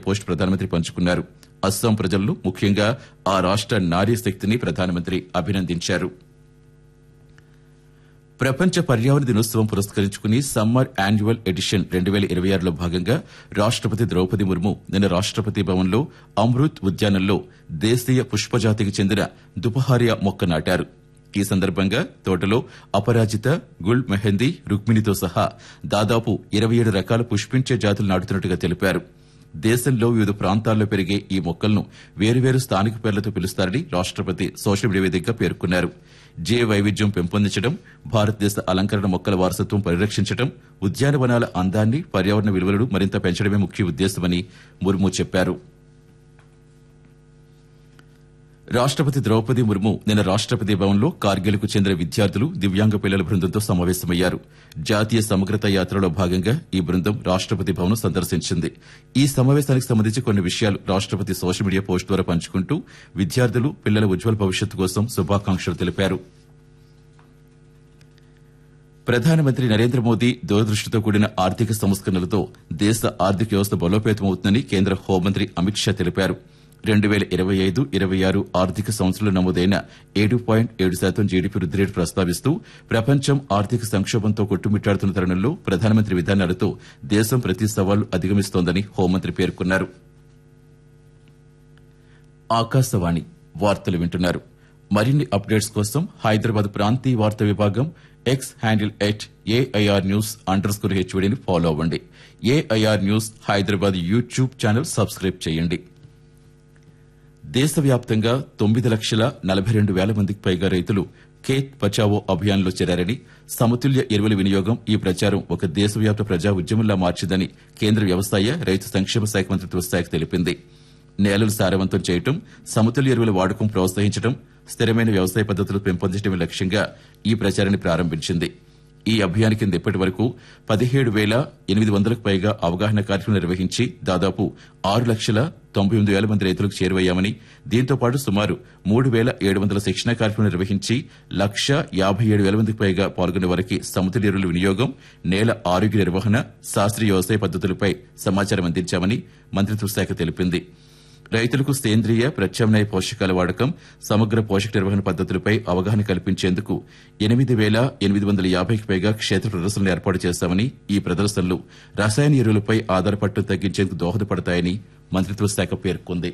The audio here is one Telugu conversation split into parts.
పోస్ట్ ప్రధానమంత్రి పంచుకున్నారు అస్సాం ప్రజలను ముఖ్యంగా ఆ రాష్ట నారీ శక్తిని ప్రధానమంత్రి అభినందించారు ప్రపంచ పర్యావరణ దినోత్సవం పురస్కరించుకుని సమ్మర్ యాన్యువల్ ఎడిషన్ రెండు వేల ఇరవై ఆరులో భాగంగా రాష్టపతి ద్రౌపది ముర్ము నిన్న రాష్టపతి భవన్లో అమృత్ ఉద్యానంలో దేశీయ పుష్పజాతికి చెందిన దుపహారియా మొక్క నాటారు ఈ సందర్భంగా తోటలో అపరాజిత గుల్ మెహందీ రుక్మిణితో సహా దాదాపు ఇరవై ఏడు రకాల పుష్పించే జాతులు నాటుతున్నట్టుగా తెలిపారు దేశంలో వివిధ ప్రాంతాల్లో పెరిగే ఈ మొక్కలను వేరువేరు స్థానిక పేర్లతో పిలుస్తారని రాష్టపతి సోషల్ మీడియా వేదికగా పేర్కొన్నారు జే వైవిధ్యం పెంపొందించడం భారతదేశ అలంకరణ మొక్కల వారసత్వం పరిరక్షించడం ఉద్యానవనాల అందాన్ని పర్యావరణ విలువలను మరింత పెంచడమే ముఖ్య ఉద్దేశమని ముర్ము చెప్పారు రాష్టపతి ద్రౌపది ముర్ము నిన్న రాష్టపతి భవన్లో కార్గిల్కు చెందిన విద్యార్థులు దివ్యాంగ పిల్లల బృందంతో సమావేశమయ్యారు జాతీయ సమగ్రత యాత్రలో భాగంగా ఈ బృందం రాష్టపతి భవన్ సందర్శించింది ఈ సమావేశానికి సంబంధించి కొన్ని విషయాలు రాష్టపతి సోషల్ మీడియా పోస్ట్ ద్వారా పంచుకుంటూ విద్యార్థులు పిల్లల ఉజ్వల భవిష్యత్తు కోసం శుభాకాంక్షలు తెలిపారు ప్రధానమంత్రి నరేంద్ర మోదీ దూరదృష్టితో కూడిన ఆర్థిక సంస్కరణలతో దేశ ఆర్థిక వ్యవస్థ బలోపేతమవుతుందని కేంద్ర హోంమంత్రి అమిత్ షా తెలిపారు రెండు వేల ఇరవై ఐదు ఇరవై ఆరు ఆర్థిక సంవత్సరంలో నమోదైన ఏడు పాయింట్ ఏడు శాతం జీడీపీ వృద్ది రేటు ప్రస్తావిస్తూ ప్రపంచం ఆర్థిక సంక్షోభంతో కొట్టుమిట్టాడుతున్న తరుణంలో ప్రధానమంత్రి విధానాలతో దేశం ప్రతి సవాలు అధిగమిస్తోందని హోంమంత్రి పేర్కొన్నారు ఆకాశవాణి వార్తలు వింటున్నారు మరిన్ని అప్డేట్స్ కోసం హైదరాబాద్ ప్రాంతీయ వార్తా విభాగం X handle at AIR news underscore స్కోర్ హెచ్వడిని ఫాలో అవ్వండి AIR news Hyderabad YouTube channel subscribe చేయండి దేశవ్యాప్తంగా తొమ్మిది లక్షల నలభై రెండు వేల మందికి పైగా రైతులు ఖేత్ బచావో అభియాన్లో చేరారని సమతుల్య ఎరువుల వినియోగం ఈ ప్రచారం ఒక దేశవ్యాప్త ప్రజా ఉద్యమంలా మార్చిందని కేంద్ర వ్యవసాయ రైతు సంక్షేమ శాఖ మంత్రిత్వ శాఖ తెలిపింది నేలలు సారవంతం చేయటం సమతుల్య ఎరువుల వాడకం ప్రోత్సహించడం స్థిరమైన వ్యవసాయ పద్దతులు పెంపొందించడమే లక్ష్యంగా ఈ ప్రచారాన్ని ప్రారంభించింది ఈ అభియాన్ కింద ఇప్పటి వరకు పదిహేడు వేల ఎనిమిది వందలకు పైగా అవగాహన కార్యక్రమం నిర్వహించి దాదాపు ఆరు లక్షల తొంభై ఎనిమిది వేల మంది రైతులకు చేరువయ్యామని దీంతో పాటు సుమారు మూడు వేల ఏడు వందల శిక్షణ కార్యక్రమం నిర్వహించి లక్ష యాభై ఏడు వేల మందికి పైగా పాల్గొనే వారికి సమతుల్య ఎరువుల వినియోగం నేల ఆరోగ్య నిర్వహణ శాస్త్రీయ వ్యవసాయ పద్దతులపై సమాచారం అందించామని మంత్రిత్వ శాఖ తెలిపింది రైతులకు సేంద్రియ ప్రత్యామ్నాయ పోషకాల వాడకం సమగ్ర పోషక నిర్వహణ పద్దతులపై అవగాహన కల్పించేందుకు ఎనిమిది వేల ఎనిమిది వందల యాభైకి పైగా క్షేత్ర ప్రదర్శనలు ఏర్పాటు చేశామని ఈ ప్రదర్శనలు రసాయన ఎరువులపై ఆధారపడటం తగ్గించేందుకు దోహదపడతాయని మంత్రిత్వ శాఖ పేర్కొంది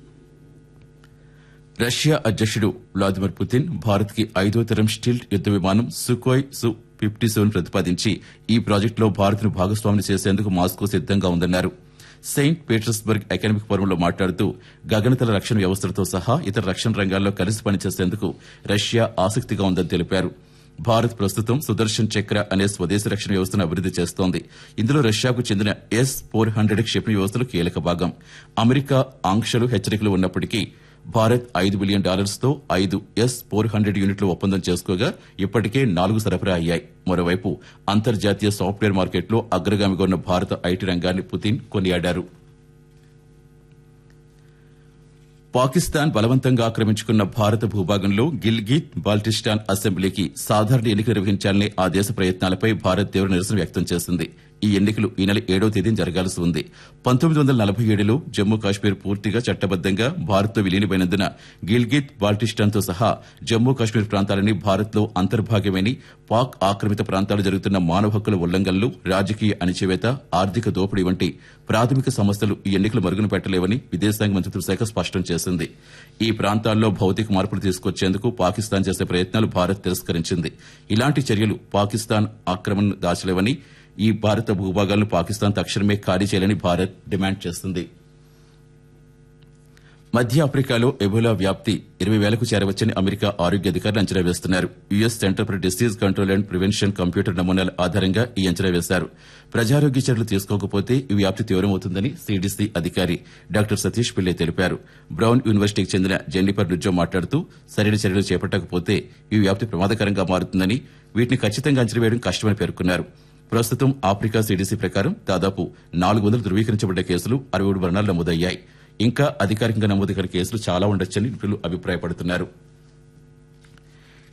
రష్యా అధ్యక్షుడు వ్లాదిమిర్ పుతిన్ భారత్ కి ఐదో తరం స్టిల్ట్ యుద్ద విమానం సుకోయ్ సు ఫిఫ్టీ సెవెన్ ప్రతిపాదించి ఈ ప్రాజెక్టులో భారత్ను భాగస్వామిని చేసేందుకు మాస్కో సిద్దంగా ఉందన్నారు సెయింట్ పీటర్స్బర్గ్ ఎకనామిక్ ఫోరంలో మాట్లాడుతూ గగనతల రక్షణ వ్యవస్థలతో సహా ఇతర రక్షణ రంగాల్లో కలిసి పనిచేసేందుకు రష్యా ఆసక్తిగా ఉందని తెలిపారు భారత్ ప్రస్తుతం సుదర్శన్ చక్ర అనే స్వదేశీ రక్షణ వ్యవస్థను అభివృద్ది చేస్తోంది ఇందులో రష్యాకు చెందిన ఎస్ ఫోర్ హండ్రెడ్ క్షిపణి వ్యవస్థలు కీలక భాగం అమెరికా ఆంక్షలు హెచ్చరికలు ఉన్నప్పటికీ భారత్ ఐదు బిలియన్ డాలర్స్తో ఐదు ఎస్ ఫోర్ హండ్రెడ్ యూనిట్లు ఒప్పందం చేసుకోగా ఇప్పటికే నాలుగు సరఫరా అయ్యాయి మరోవైపు అంతర్జాతీయ సాఫ్ట్వేర్ మార్కెట్లో అగ్రగామిగా ఉన్న భారత ఐటీ రంగాన్ని పుతిన్ కొనియాడారు పాకిస్తాన్ బలవంతంగా ఆక్రమించుకున్న భారత భూభాగంలో గిల్గిట్ బాల్టిస్టాన్ అసెంబ్లీకి సాధారణ ఎన్నికలు నిర్వహించాలనే ఆ దేశ ప్రయత్నాలపై భారత్ తీవ్ర నిరసన వ్యక్తం చేసింది ఈ ఎన్నికలు ఈ నెల ఏడవ తేదీన జరగాల్సి ఉంది పంతొమ్మిది వందల నలభై ఏడులో జమ్మూ కాశ్మీర్ పూర్తిగా చట్టబద్దంగా భారత్తో విలీనమైనందున గిల్గిత్ బాల్టిస్టాన్తో సహా జమ్మూ కాశ్మీర్ ప్రాంతాలని భారత్లో అంతర్భాగమని పాక్ ఆక్రమిత ప్రాంతాలు జరుగుతున్న మానవ హక్కుల ఉల్లంఘనలు రాజకీయ అణిచివేత ఆర్థిక దోపిడీ వంటి ప్రాథమిక సమస్యలు ఈ ఎన్నికలు మరుగున పెట్టలేవని విదేశాంగ మంత్రిత్వ శాఖ స్పష్టం చేసింది ఈ ప్రాంతాల్లో భౌతిక మార్పులు తీసుకొచ్చేందుకు పాకిస్తాన్ చేసే ప్రయత్నాలు భారత్ తిరస్కరించింది ఇలాంటి చర్యలు పాకిస్తాన్ ఆక్రమణను దాచలేవని ఈ భారత భూభాగాలను పాకిస్తాన్ తక్షణమే ఖాళీ చేయాలని భారత్ డిమాండ్ చేస్తుంది మధ్య ఆఫ్రికాలో ఎబోలా వ్యాప్తి ఇరవై వేలకు చేరవచ్చని అమెరికా ఆరోగ్య అధికారులు అంచనా వేస్తున్నారు US Center for disease control and prevention computer నమూనాల ఆధారంగా ఈ అంచనా వేశారు ప్రజారోగ్య చర్యలు తీసుకోకపోతే ఈ వ్యాప్తి తీవ్రమవుతుందని సిడిసి అధికారి డాక్టర్ సతీష్ పిల్లే తెలిపారు బ్రౌన్ యూనివర్సిటీకి చెందిన జెన్నిఫర్ రుజ్జో మాట్లాడుతూ సరైన చర్యలు చేపట్టకపోతే ఈ వ్యాప్తి ప్రమాదకరంగా మారుతుందని వీటిని ఖచ్చితంగా అంచనా వేయడం కష్టమని పేర్కొన్నారు ప్రస్తుతం ఆఫ్రికా సిడిసి ప్రకారం దాదాపు నాలుగు వందలు ధృవీకరించబడ్డ కేసులు అరవై ఏడు మరణాలు నమోదయ్యాయి ఇంకా అధికారికంగా నమోదు కాని కేసులు చాలా ఉండొచ్చని నిపుణులు అభిప్రాయపడుతున్నారు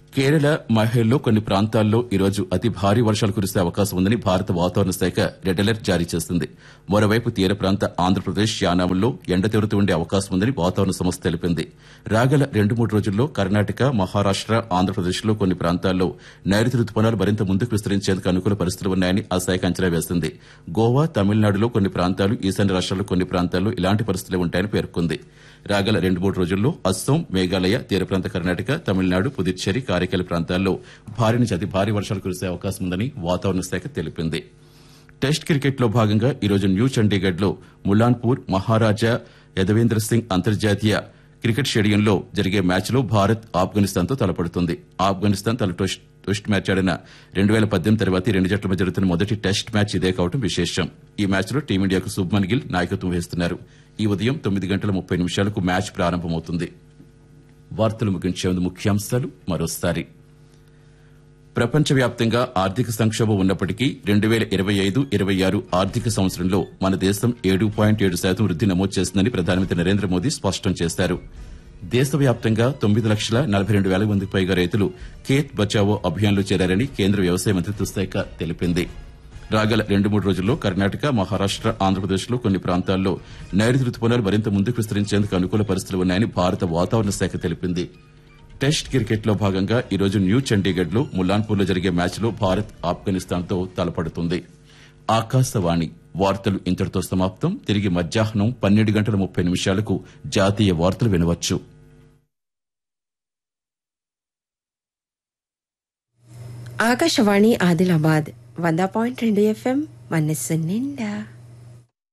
కేరళ మహేల్లో కొన్ని ప్రాంతాల్లో ఈరోజు అతి భారీ వర్షాలు కురిసే అవకాశం ఉందని భారత వాతావరణ శాఖ రెడ్ అలర్ట్ జారీ చేసింది మరోవైపు తీర ప్రాంత ఆంధ్రప్రదేశ్ యానాముల్లో ఎండ తీవ్రత ఉండే అవకాశం ఉందని వాతావరణ సంస్థ తెలిపింది రాగల రెండు మూడు రోజుల్లో కర్ణాటక మహారాష్ట ఆంధ్రప్రదేశ్లో కొన్ని ప్రాంతాల్లో నైరుతి రుతుపవనాలు మరింత ముందుకు విస్తరించేందుకు అనుకూల పరిస్థితులు ఉన్నాయని ఆ శాఖ అంచనా వేసింది గోవా తమిళనాడులో కొన్ని ప్రాంతాలు ఈశాన్య రాష్ట్రాల్లో కొన్ని ప్రాంతాల్లో ఇలాంటి పరిస్థితులే ఉంటాయని పేర్కొంది రాగల రెండు మూడు రోజుల్లో అస్సోం మేఘాలయ తీర ప్రాంత కర్ణాటక తమిళనాడు పుదుచ్చేరి కారైకల్ ప్రాంతాల్లో భారీ నుంచి అతి భారీ వర్షాలు కురిసే అవకాశం ఉందని వాతావరణ శాఖ తెలిపింది టెస్ట్ క్రికెట్లో భాగంగా ఈరోజు న్యూ చండీగఢ్ లో ములాన్పూర్ మహారాజా యదవేంద్ర సింగ్ అంతర్జాతీయ క్రికెట్ స్టేడియంలో జరిగే మ్యాచ్లో భారత్ ఆఫ్ఘనిస్తాన్తో తలపడుతుంది ఆఫ్ఘనిస్తాన్ తల టెస్ట్ టెస్ట్ మ్యాచ్ ఆడిన రెండు వేల పద్దెనిమిది తర్వాత ఈ రెండు జట్ల మధ్య జరుగుతున్న మొదటి టెస్ట్ మ్యాచ్ ఇదే కావడం విశేషం ఈ మ్యాచ్లో టీమిండియాకు శుభ్మన్ గిల్ నాయకత్వం వహిస్తున్నారు ఈ ఉదయం తొమ్మిది గంటల ముప్పై నిమిషాలకు మ్యాచ్ ప్రారంభమవుతుంది వార్తలు ముగించే ముందు ముఖ్యాంశాలు మరోసారి ప్రపంచవ్యాప్తంగా ఆర్థిక సంక్షోభం ఉన్నప్పటికీ రెండు వేల ఇరవై ఐదు ఇరవై ఆరు ఆర్థిక సంవత్సరంలో మన దేశం ఏడు పాయింట్ ఏడు శాతం వృద్ది నమోదు చేసిందని ప్రధానమంత్రి నరేంద్ర మోదీ స్పష్టం చేశారు దేశవ్యాప్తంగా తొమ్మిది లక్షల నలభై రెండు వేల మందికి పైగా రైతులు ఖేత్ బచావో అభియాన్లో చేరారని కేంద్ర వ్యవసాయ మంత్రిత్వ శాఖ తెలిపింది రాగల రెండు మూడు రోజుల్లో కర్ణాటక మహారాష్ట ఆంధ్రప్రదేశ్లో కొన్ని ప్రాంతాల్లో నైరుతి రుతుపవనాలు మరింత ముందుకు విస్తరించేందుకు అనుకూల పరిస్థితులు ఉన్నాయని భారత వాతావరణ శాఖ తెలిపింది టెస్ట్ క్రికెట్లో భాగంగా ఈరోజు న్యూ చండీగఢ్ లో ములాన్పూర్లో జరిగే మ్యాచ్లో భారత్ ఆఫ్ఘనిస్తాన్తో తలపడుతుంది ఆకాశవాణి వార్తలు ఇంతటితో సమాప్తం తిరిగి మధ్యాహ్నం పన్నెండు గంటల ముప్పై నిమిషాలకు జాతీయ వార్తలు వినవచ్చు ఆకాశవాణి ఆదిలాబాద్ వంద పాయింట్ రెండు ఎఫ్ఎం మనస్సు నిండా